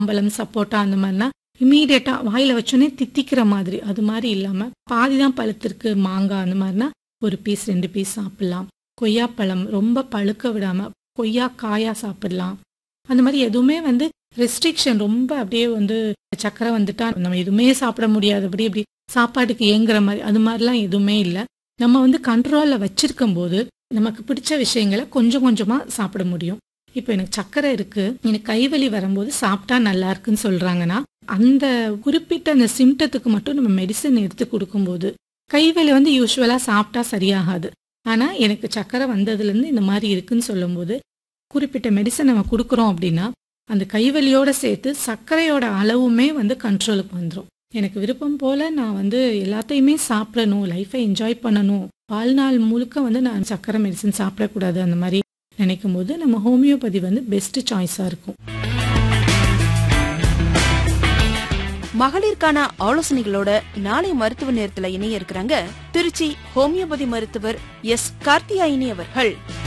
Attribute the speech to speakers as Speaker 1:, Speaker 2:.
Speaker 1: மாம்பழம் சப்போட்டா அந்த மாதிரினா இமீடியட்டா வாயில வச்சோன்னே தித்திக்கிற மாதிரி அது மாதிரி இல்லாம பாதி தான் பழுத்திருக்கு மாங்காய் அந்த மாதிரினா ஒரு பீஸ் ரெண்டு பீஸ் சாப்பிடலாம் கொய்யாப்பழம் ரொம்ப பழுக்க விடாம கொய்யா காயா சாப்பிடலாம் அந்த மாதிரி எதுவுமே வந்து ரெஸ்ட்ரிக்ஷன் ரொம்ப அப்படியே வந்து சக்கரை வந்துட்டா நம்ம எதுவுமே சாப்பிட முடியாதபடி இப்படி சாப்பாட்டுக்கு ஏங்குற மாதிரி அது மாதிரிலாம் எதுவுமே இல்லை நம்ம வந்து கண்ட்ரோலில் வச்சிருக்கும் போது நமக்கு பிடிச்ச விஷயங்களை கொஞ்சம் கொஞ்சமாக சாப்பிட முடியும் இப்போ எனக்கு சக்கரை இருக்கு எனக்கு கைவலி வரும்போது சாப்பிட்டா நல்லா இருக்குன்னு சொல்றாங்கன்னா அந்த குறிப்பிட்ட அந்த சிம்டத்துக்கு மட்டும் நம்ம மெடிசன் எடுத்து கொடுக்கும்போது கைவலி வந்து யூஸ்வலாக சாப்பிட்டா சரியாகாது ஆனால் எனக்கு சக்கரை வந்ததுலேருந்து இந்த மாதிரி இருக்குன்னு சொல்லும்போது குறிப்பிட்ட மெடிசன் நம்ம கொடுக்குறோம் அப்படின்னா அந்த கைவலியோட சேர்த்து சர்க்கரையோட அளவுமே வந்து கண்ட்ரோலுக்கு வந்துடும் எனக்கு விருப்பம் போல நான் வந்து எல்லாத்தையுமே சாப்பிடணும் லைஃப்பை என்ஜாய் பண்ணணும் வாழ்நாள் முழுக்க வந்து நான் சர்க்கரை மெடிசன் சாப்பிடக்கூடாது அந்த மாதிரி நினைக்கும் போது நம்ம ஹோமியோபதி வந்து பெஸ்ட் சாய்ஸாக இருக்கும்
Speaker 2: மகளிருக்கான ஆலோசனைகளோட நாளை மருத்துவ நேரத்துல இணைய இருக்கிறாங்க திருச்சி ஹோமியோபதி மருத்துவர் எஸ் கார்த்தியாயினி அவர்கள்